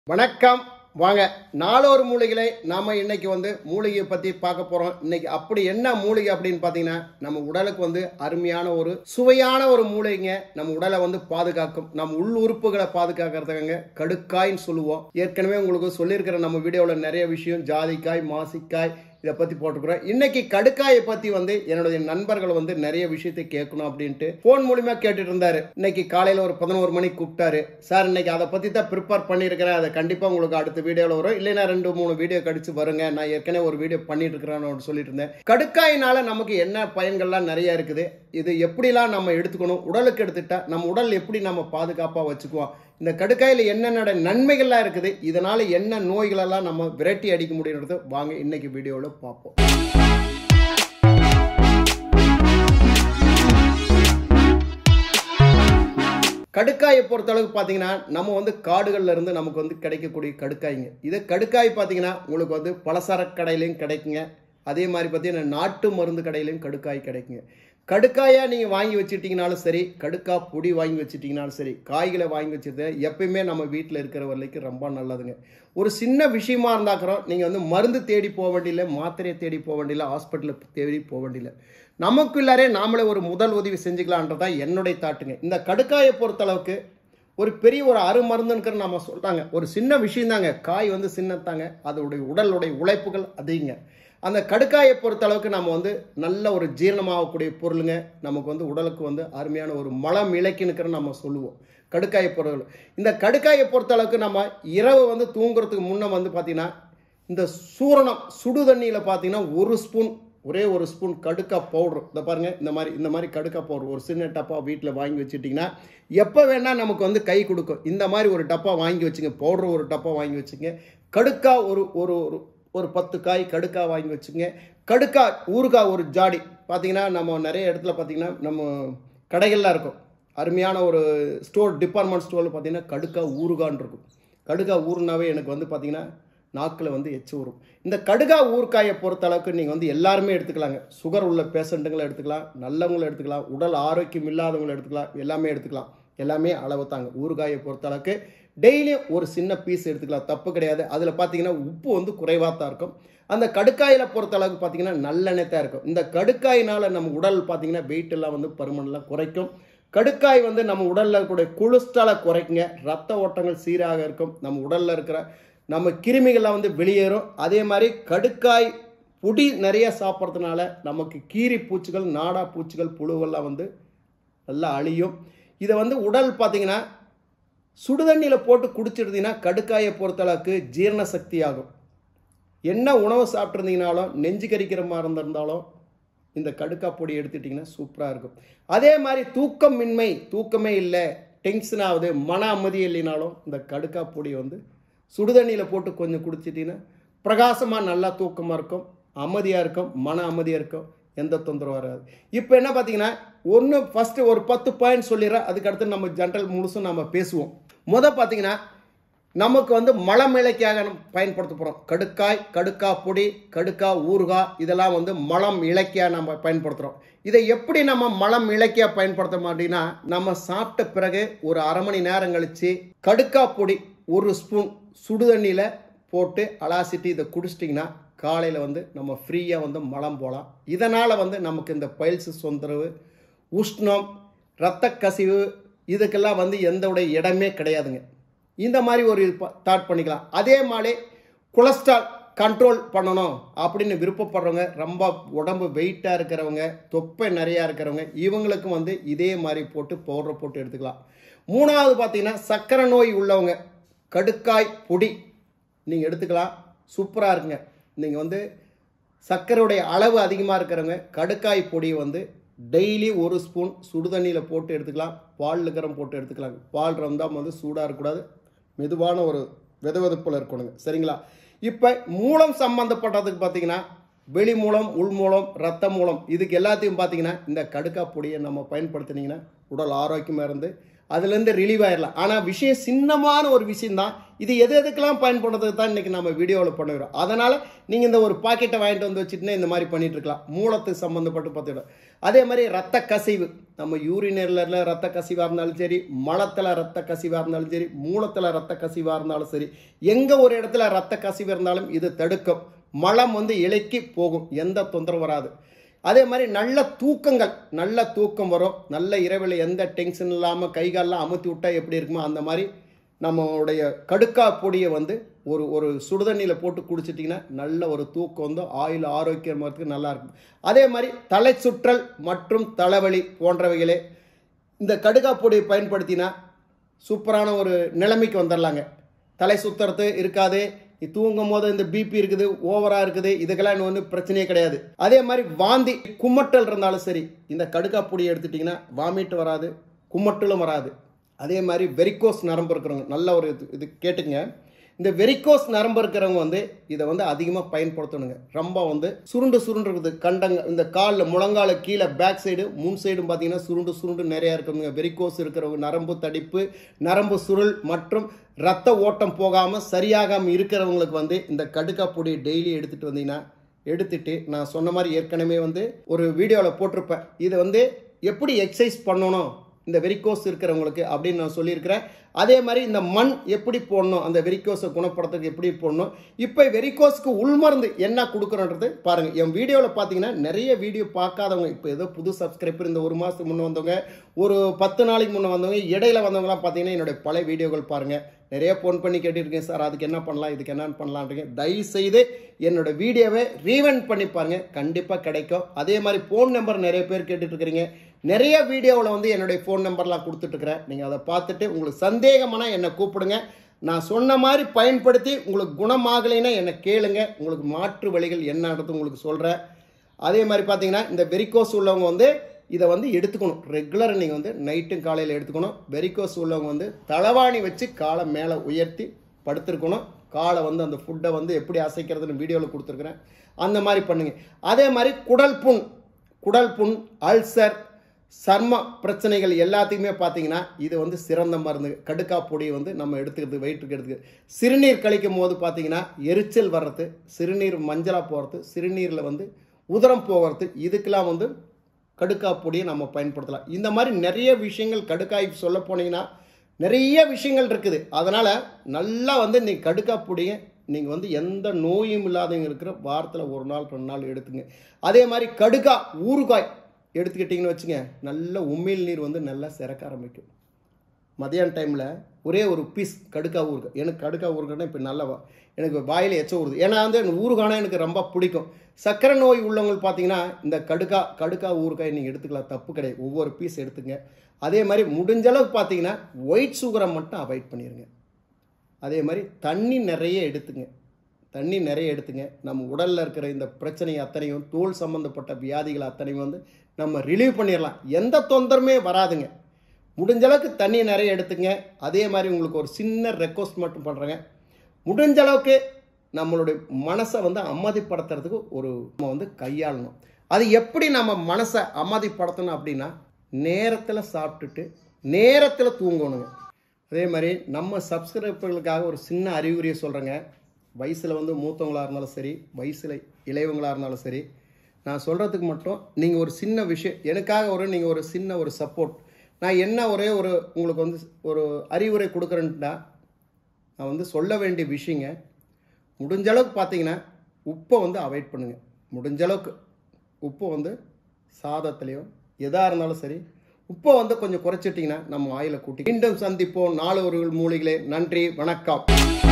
வணக்கம் வாங்க நாளொரு மூலிகளை நாம இன்னைக்கு வந்து மூலிகையை பத்தி பார்க்க போறோம் இன்னைக்கு அப்படி என்ன மூலிகை அப்படின்னு பாத்தீங்கன்னா நம்ம உடலுக்கு வந்து அருமையான ஒரு சுவையான ஒரு மூலிகைங்க நம்ம உடலை வந்து பாதுகாக்கும் நம்ம உள் உறுப்புகளை பாதுகாக்கிறதுக்காங்க கடுக்காய்ன்னு சொல்லுவோம் ஏற்கனவே உங்களுக்கு சொல்லியிருக்கிற நம்ம வீடியோவில் நிறைய விஷயம் ஜாதிக்காய் மாசிக்காய் இதை பற்றி போட்டுக்கிறோம் இன்னைக்கு கடுக்காயை பற்றி வந்து என்னுடைய நண்பர்கள் வந்து நிறைய விஷயத்தை கேட்கணும் அப்படின்ட்டு ஃபோன் மூலியமா கேட்டுட்டு இருந்தாரு இன்னைக்கு காலையில் ஒரு பதினோரு மணிக்கு கூப்பிட்டாரு சார் இன்னைக்கு அதை பற்றி தான் ப்ரிப்பேர் பண்ணியிருக்கிறேன் அதை கண்டிப்பாக உங்களுக்கு அடுத்த வீடியோவில் வரும் இல்லைன்னா ரெண்டு மூணு வீடியோ கடிச்சு வருங்க நான் ஏற்கனவே ஒரு வீடியோ பண்ணிட்டு இருக்கிறேன்னு சொல்லிட்டு இருந்தேன் கடுக்காயினால நமக்கு என்ன பயன்கள்லாம் நிறைய இருக்குது இது எப்படிலாம் நம்ம எடுத்துக்கணும் உடலுக்கு எடுத்துட்டா நம்ம உடல் எப்படி நம்ம பாதுகாப்பாக வச்சுக்குவோம் இந்த கடுக்காயில் என்னென்ன நன்மைகள்லாம் இருக்குது இதனால என்ன நோய்களெல்லாம் நம்ம விரட்டி அடிக்க முடியுன்றது வாங்க இன்னைக்கு வீடியோவில் பார்ப்போம் கடுக்காயை பொறுத்தளவுக்கு பார்த்தீங்கன்னா நம்ம வந்து காடுகள்ல இருந்து நமக்கு வந்து கிடைக்கக்கூடிய கடுக்காய்ங்க இது கடுக்காய் பார்த்தீங்கன்னா உங்களுக்கு வந்து பலசரக்கு கடையிலையும் கிடைக்குங்க அதே மாதிரி பார்த்தீங்கன்னா நாட்டு மருந்து கடையிலையும் கடுக்காய் கிடைக்குங்க கடுக்காயாக நீங்கள் வாங்கி வச்சுட்டிங்கனாலும் சரி கடுக்கா பொடி வாங்கி வச்சுட்டிங்கனாலும் சரி காய்களை வாங்கி வச்சுட்டு எப்பயுமே நம்ம வீட்டில் இருக்கிற வரைக்கும் ரொம்ப நல்லதுங்க ஒரு சின்ன விஷயமா இருந்தாக்கிறோம் நீங்கள் வந்து மருந்து தேடி போக வேண்டியில்லை மாத்திரையை தேடி போக வேண்டியில்லை ஹாஸ்பிட்டலில் தேடி போக வேண்டியில்லை நமக்குள்ளாரே நாமளே ஒரு முதல் உதவி செஞ்சுக்கலான்றதான் என்னுடைய தாட்டுங்க இந்த கடுக்காயை பொறுத்தளவுக்கு ஒரு பெரிய ஒரு அருமருந்துங்கிற நம்ம சொல்கிறாங்க ஒரு சின்ன விஷயந்தாங்க காய் வந்து சின்னத்தாங்க அதோடைய உடலுடைய உழைப்புகள் அதிகங்க அந்த கடுக்காயை பொறுத்தளவுக்கு நம்ம வந்து நல்ல ஒரு ஜீரணமாகக்கூடிய பொருளுங்க நமக்கு வந்து உடலுக்கு வந்து அருமையான ஒரு மலம் இலக்கினுக்கிற நம்ம சொல்லுவோம் கடுக்காயை பொருள் இந்த கடுக்காயை பொறுத்தளவுக்கு நம்ம இரவு வந்து தூங்குறதுக்கு முன்னே வந்து பார்த்தீங்கன்னா இந்த சூரணம் சுடு தண்ணியில் பார்த்தீங்கன்னா ஒரு ஸ்பூன் ஒரே ஒரு ஸ்பூன் கடுக்கா பவுடர் இந்த பாருங்க இந்த மாதிரி இந்த மாதிரி கடுக்கா பவுடர் ஒரு சின்ன டப்பா வீட்டில் வாங்கி வச்சுட்டிங்கன்னா எப்போ வேணால் நமக்கு வந்து கை கொடுக்கும் இந்த மாதிரி ஒரு டப்பா வாங்கி வச்சுங்க பவுடர் ஒரு டப்பா வாங்கி வச்சுங்க கடுக்கா ஒரு ஒரு ஒரு ஒரு பத்து காய் கடுக்கா வாங்கி வச்சுங்க கடுக்கா ஊறுகாய் ஒரு ஜாடி பார்த்தீங்கன்னா நம்ம நிறைய இடத்துல பார்த்தீங்கன்னா நம்ம கடைகள்லாம் இருக்கும் அருமையான ஒரு ஸ்டோர் டிபார்ட்மெண்ட் ஸ்டோரில் பார்த்தீங்கன்னா கடுக்கா ஊறுகான் இருக்கும் கடுக்கா ஊறுனாவே எனக்கு வந்து பார்த்தீங்கன்னா நாக்கில் வந்து எச்சு வரும் இந்த கடுகா ஊறுகாயை பொறுத்த அளவுக்கு நீங்கள் வந்து எல்லாருமே எடுத்துக்கலாங்க சுகர் உள்ள பேஷண்ட்டுங்களை எடுத்துக்கலாம் நல்லவங்களை எடுத்துக்கலாம் உடல் ஆரோக்கியம் இல்லாதவங்களை எடுத்துக்கலாம் எல்லாமே எடுத்துக்கலாம் எல்லாமே அளவு தாங்க ஊறுகாயை பொறுத்த அளவுக்கு டெய்லியும் ஒரு சின்ன பீஸ் எடுத்துக்கலாம் தப்பு கிடையாது அதில் பார்த்தீங்கன்னா உப்பு வந்து குறைவாக தான் இருக்கும் அந்த கடுக்காயில் பொறுத்த அளவுக்கு பார்த்தீங்கன்னா நல்லெண்ணெய் தான் இருக்கும் இந்த கடுக்காயினால் நம்ம உடல் பார்த்தீங்கன்னா வெயிட் எல்லாம் வந்து பருமனெல்லாம் குறைக்கும் கடுக்காய் வந்து நம்ம உடலில் இருக்கக்கூடிய கொலஸ்ட்ராலை குறைக்குங்க ரத்த ஓட்டங்கள் சீராக இருக்கும் நம்ம உடலில் இருக்கிற நம்ம கிருமிகள்லாம் வந்து வெளியேறும் அதே மாதிரி கடுக்காய் பொடி நிறைய சாப்பிட்றதுனால நமக்கு கீரி பூச்சிகள் நாடா பூச்சிகள் புழுவெல்லாம் வந்து நல்லா அழியும் இதை வந்து உடல் பார்த்தீங்கன்னா சுடுதண்ணியில் போட்டு குடிச்சிருந்தீங்கன்னா கடுக்காயை பொறுத்தளவுக்கு ஜீரண சக்தி ஆகும் என்ன உணவு சாப்பிட்ருந்தீங்கனாலும் நெஞ்சு கறிக்கிற மாதிரி இருந்திருந்தாலும் இந்த கடுக்கா பொடி எடுத்துட்டிங்கன்னா சூப்பராக இருக்கும் அதே மாதிரி தூக்கமின்மை தூக்கமே இல்லை டென்ஷன் ஆகுது மன அமைதி இல்லைனாலும் இந்த கடுக்கா பொடி வந்து சுடுதண்ணியில் போட்டு கொஞ்சம் குடிச்சிட்டிங்கன்னா பிரகாசமாக நல்லா தூக்கமாக இருக்கும் அமைதியாக இருக்கும் மன அமைதியாக இருக்கும் எந்த தொந்தரவும் வராது இப்போ என்ன பார்த்தீங்கன்னா ஒன்று ஃபஸ்ட்டு ஒரு பத்து பாயிண்ட் சொல்லிடுறேன் அதுக்கடுத்து நம்ம ஜென்ரல் முழுசும் நம்ம பேசுவோம் முத பார்த்தீங்கன்னா நமக்கு வந்து மலம் இலக்கியாக நம்ம பயன்படுத்த போகிறோம் கடுக்காய் கடுக்கா பொடி கடுக்கா ஊறுகாய் இதெல்லாம் வந்து மலம் இலக்கியாக நம்ம பயன்படுத்துகிறோம் இதை எப்படி நம்ம மலம் இலக்கியாக பயன்படுத்த அப்படின்னா நம்ம சாப்பிட்ட பிறகு ஒரு அரை மணி நேரம் கழித்து கடுக்கா பொடி ஒரு ஸ்பூன் சுடுதண்ணியில் போட்டு அலாசிட்டு இதை குடிச்சிட்டிங்கன்னா காலையில் வந்து நம்ம ஃப்ரீயாக வந்து மலம் போகலாம் இதனால் வந்து நமக்கு இந்த பைல்ஸ் தொந்தரவு உஷ்ணம் இரத்த கசிவு இதுக்கெல்லாம் வந்து எந்த உடைய இடமே கிடையாதுங்க இந்த மாதிரி ஒரு தாட் பண்ணிக்கலாம் அதே மாதிரி கொலஸ்ட்ரால் கண்ட்ரோல் பண்ணணும் அப்படின்னு விருப்பப்படுறவங்க ரொம்ப உடம்பு வெயிட்டாக இருக்கிறவங்க தொப்பை நிறையா இருக்கிறவங்க இவங்களுக்கும் வந்து இதே மாதிரி போட்டு பவுடரை போட்டு எடுத்துக்கலாம் மூணாவது பார்த்தீங்கன்னா சர்க்கரை நோய் உள்ளவங்க கடுக்காய் பொடி நீங்கள் எடுத்துக்கலாம் சூப்பராக இருக்குங்க நீங்கள் வந்து சர்க்கரையுடைய அளவு அதிகமாக இருக்கிறவங்க கடுக்காய் பொடியை வந்து டெய்லி ஒரு ஸ்பூன் சுடுதண்ணியில் போட்டு எடுத்துக்கலாம் பால் லிக்கரம் போட்டு எடுத்துக்கலாம் பால் இருந்தால் வந்து சூடாக இருக்கக்கூடாது மெதுவான ஒரு வெதுவெதுப்பில் இருக்கணுங்க சரிங்களா இப்போ மூலம் சம்மந்தப்பட்டதுக்கு பார்த்தீங்கன்னா வெளி மூலம் உள் மூலம் ரத்த மூலம் இதுக்கு எல்லாத்தையும் பார்த்தீங்கன்னா இந்த கடுக்கா பொடியை நம்ம பயன்படுத்தினீங்கன்னா உடல் ஆரோக்கியமாக இருந்து அதுலேருந்து ரிலீவ் ஆயிடலாம் ஆனால் விஷயம் சின்னமான ஒரு விஷயம் தான் இது எது எதுக்கெல்லாம் பயன்படுறதுக்கு தான் இன்றைக்கி நம்ம வீடியோவில் பண்ணுறோம் அதனால் நீங்கள் இந்த ஒரு பாக்கெட்டை வாங்கிட்டு வந்து வச்சுட்டுனே இந்த மாதிரி பண்ணிட்டு இருக்கலாம் மூலத்துக்கு சம்மந்தப்பட்டு பார்த்துக்கிடும் அதே மாதிரி ரத்த கசிவு நம்ம யூரினரில் ரத்த கசிவாக இருந்தாலும் சரி மலத்தில் ரத்த கசிவாக இருந்தாலும் சரி மூலத்தில் ரத்த கசிவாக இருந்தாலும் சரி எங்கே ஒரு இடத்துல ரத்த கசிவு இருந்தாலும் இது தடுக்கும் மலம் வந்து இலைக்கு போகும் எந்த தொந்தரவும் வராது அதே மாதிரி நல்ல தூக்கங்கள் நல்ல தூக்கம் வரும் நல்ல இரவில் எந்த டென்ஷன் இல்லாமல் கை காலெலாம் அமுத்தி விட்டா எப்படி இருக்குமோ அந்த மாதிரி நம்மளுடைய கடுக்கா பொடியை வந்து ஒரு ஒரு சுடுதண்ணியில் போட்டு குடிச்சிட்டிங்கன்னா நல்ல ஒரு தூக்கம் வந்து ஆயுள் ஆரோக்கியமாக நல்லா இருக்கும் அதே மாதிரி தலை சுற்றல் மற்றும் தலைவலி போன்றவைகளே இந்த கடுக்கா பொடியை பயன்படுத்தினா சூப்பரான ஒரு நிலைமைக்கு வந்துடலாங்க தலை சுத்துறது இருக்காது நீ தூங்கும் போது இந்த பிபி இருக்குது ஓவராக இருக்குது இதுக்கெல்லாம் ஒன்றும் பிரச்சனையே கிடையாது அதே மாதிரி வாந்தி கும்மட்டல் இருந்தாலும் சரி இந்த கடுக்கா பொடியை எடுத்துட்டிங்கன்னா வாமிட் வராது கும்மட்டலும் வராது அதே மாதிரி வெரிக்கோஸ் நரம்பு இருக்கிறவங்க நல்ல ஒரு இது இது கேட்டுங்க இந்த வெரிக்கோஸ் நரம்பு இருக்கிறவங்க வந்து இதை வந்து அதிகமாக பயன்படுத்தணுங்க ரொம்ப வந்து சுருண்டு சுருண்டு இருக்குது கண்டங்க இந்த காலில் முழங்கால கீழே பேக் சைடு முன் சைடும் பார்த்தீங்கன்னா சுருண்டு சுருண்டு நிறையா இருக்குங்க வெரிக்கோஸ் இருக்கிறவங்க நரம்பு தடிப்பு நரம்பு சுருள் மற்றும் ரத்த ஓட்டம் போகாமல் சரியாகாமல் இருக்கிறவங்களுக்கு வந்து இந்த கடுக்கா பொடி டெய்லி எடுத்துகிட்டு வந்தீங்கன்னா எடுத்துட்டு நான் சொன்ன மாதிரி ஏற்கனவே வந்து ஒரு வீடியோவில் போட்டிருப்பேன் இதை வந்து எப்படி எக்ஸசைஸ் பண்ணணும் இந்த வெரிக்கோஸ் இருக்கிறவங்களுக்கு அப்படின்னு நான் சொல்லியிருக்கிறேன் அதே மாதிரி இந்த மண் எப்படி போடணும் அந்த வெரிக்கோஸை குணப்படுத்துறதுக்கு எப்படி போடணும் இப்போ வெரிக்கோஸ்க்கு உள்மருந்து என்ன கொடுக்குறோன்றது பாருங்கள் என் வீடியோவில் பார்த்தீங்கன்னா நிறைய வீடியோ பார்க்காதவங்க இப்போ ஏதோ புது சப்ஸ்கிரைபர் இந்த ஒரு மாதத்துக்கு முன்னே வந்தவங்க ஒரு பத்து நாளைக்கு முன்னே வந்தவங்க இடையில வந்தவங்களாம் பார்த்தீங்கன்னா என்னுடைய பழைய வீடியோக்கள் பாருங்கள் நிறைய ஃபோன் பண்ணி கேட்டுருக்கேன் சார் அதுக்கு என்ன பண்ணலாம் இதுக்கு என்ன பண்ணலான்றீங்க தயவு செய்து என்னோட வீடியோவை ரீவெண்ட் பண்ணி பாருங்க கண்டிப்பாக கிடைக்கும் அதே மாதிரி ஃபோன் நம்பர் நிறைய பேர் கேட்டுட்டு இருக்கிறீங்க நிறைய வீடியோவில் வந்து என்னுடைய ஃபோன் நம்பர்லாம் கொடுத்துட்ருக்குறேன் நீங்கள் அதை பார்த்துட்டு உங்களுக்கு சந்தேகமான என்னை கூப்பிடுங்க நான் சொன்ன மாதிரி பயன்படுத்தி உங்களுக்கு குணமாகலைன்னா என்னை கேளுங்க உங்களுக்கு மாற்று வழிகள் என்னன்றது உங்களுக்கு சொல்கிறேன் அதே மாதிரி பார்த்தீங்கன்னா இந்த வெரிக்கோஸ் உள்ளவங்க வந்து இதை வந்து எடுத்துக்கணும் ரெகுலராக நீங்கள் வந்து நைட்டும் காலையில் எடுத்துக்கணும் வெரிக்கோஸ் உள்ளவங்க வந்து தளவாணி வச்சு காலை மேலே உயர்த்தி படுத்திருக்கணும் காலை வந்து அந்த ஃபுட்டை வந்து எப்படி அசைக்கிறதுன்னு வீடியோவில் கொடுத்துருக்குறேன் அந்த மாதிரி பண்ணுங்க அதே மாதிரி குடல் புண் குடல் புண் அல்சர் சர்ம பிரச்சனைகள் எல்லாத்துக்குமே பார்த்தீங்கன்னா இது வந்து சிறந்த மருந்து கடுக்கா பொடி வந்து நம்ம எடுத்துக்கிறது வயிற்றுக்கு எடுத்துக்கிறது சிறுநீர் கழிக்கும் போது பார்த்தீங்கன்னா எரிச்சல் வர்றது சிறுநீர் மஞ்சளாக போகிறது சிறுநீரில் வந்து உதரம் போகிறது இதுக்கெல்லாம் வந்து கடுக்கா பொடியை நம்ம பயன்படுத்தலாம் இந்த மாதிரி நிறைய விஷயங்கள் கடுக்காய் சொல்ல போனீங்கன்னா நிறைய விஷயங்கள் இருக்குது அதனால் நல்லா வந்து நீ கடுக்கா பொடியை நீங்கள் வந்து எந்த நோயும் இல்லாதவங்க இருக்கிற வாரத்தில் ஒரு நாள் ரெண்டு நாள் எடுத்துங்க அதே மாதிரி கடுக்கா ஊறுகாய் எடுத்துக்கிட்டிங்கன்னு வச்சுங்க நல்ல உமிழ் நீர் வந்து நல்லா சிறக்க ஆரம்பிக்கும் மதியான டைமில் ஒரே ஒரு பீஸ் கடுக்கா ஊறுகாய் எனக்கு கடுக்கா ஊறுகாய்னா இப்போ நல்லா வா- எனக்கு வாயில் எச்ச ஊறுது ஏன்னா வந்து எனக்கு ஊறுகாய்னா எனக்கு ரொம்ப பிடிக்கும் சர்க்கரை நோய் உள்ளவங்க பார்த்தீங்கன்னா இந்த கடுக்கா கடுக்கா ஊறுகாய் நீங்கள் எடுத்துக்கலாம் தப்பு கிடையாது ஒவ்வொரு பீஸ் எடுத்துங்க அதே மாதிரி முடிஞ்ச அளவுக்கு பார்த்தீங்கன்னா ஒயிட் சுகரை மட்டும் அவாய்ட் பண்ணிடுங்க அதே மாதிரி தண்ணி நிறைய எடுத்துங்க தண்ணி நிறைய எடுத்துங்க நம்ம உடலில் இருக்கிற இந்த பிரச்சனை அத்தனையும் தோல் சம்மந்தப்பட்ட வியாதிகள் அத்தனையும் வந்து நம்ம ரிலீவ் பண்ணிடலாம் எந்த தொந்தரமே வராதுங்க முடிஞ்ச அளவுக்கு தண்ணி நிறைய எடுத்துங்க அதே மாதிரி உங்களுக்கு ஒரு சின்ன ரெக்வஸ்ட் மட்டும் பண்ணுறேங்க முடிஞ்ச அளவுக்கு நம்மளுடைய மனசை வந்து அமைதிப்படுத்துறதுக்கு ஒரு நம்ம வந்து கையாளணும் அது எப்படி நம்ம மனசை அமைதிப்படுத்தணும் அப்படின்னா நேரத்தில் சாப்பிட்டுட்டு நேரத்தில் தூங்கணுங்க அதே மாதிரி நம்ம சப்ஸ்கிரைபர்களுக்காக ஒரு சின்ன அறிகுறியை சொல்கிறேங்க வயசில் வந்து மூத்தவங்களாக இருந்தாலும் சரி வயசில் இளையவங்களாக இருந்தாலும் சரி நான் சொல்கிறதுக்கு மட்டும் நீங்கள் ஒரு சின்ன விஷயம் எனக்காக ஒரு நீங்கள் ஒரு சின்ன ஒரு சப்போர்ட் நான் என்ன ஒரே ஒரு உங்களுக்கு வந்து ஒரு அறிவுரை கொடுக்குறேன்ட்டா நான் வந்து சொல்ல வேண்டிய விஷயங்க முடிஞ்ச அளவுக்கு பார்த்தீங்கன்னா உப்பை வந்து அவாய்ட் பண்ணுங்கள் முடிஞ்ச அளவுக்கு உப்பை வந்து சாதத்துலேயோ எதாக இருந்தாலும் சரி உப்பை வந்து கொஞ்சம் குறைச்சிட்டிங்கன்னா நம்ம ஆயில கூட்டி மீண்டும் சந்திப்போம் நாலு ஒரு மூலிகளே நன்றி வணக்கம்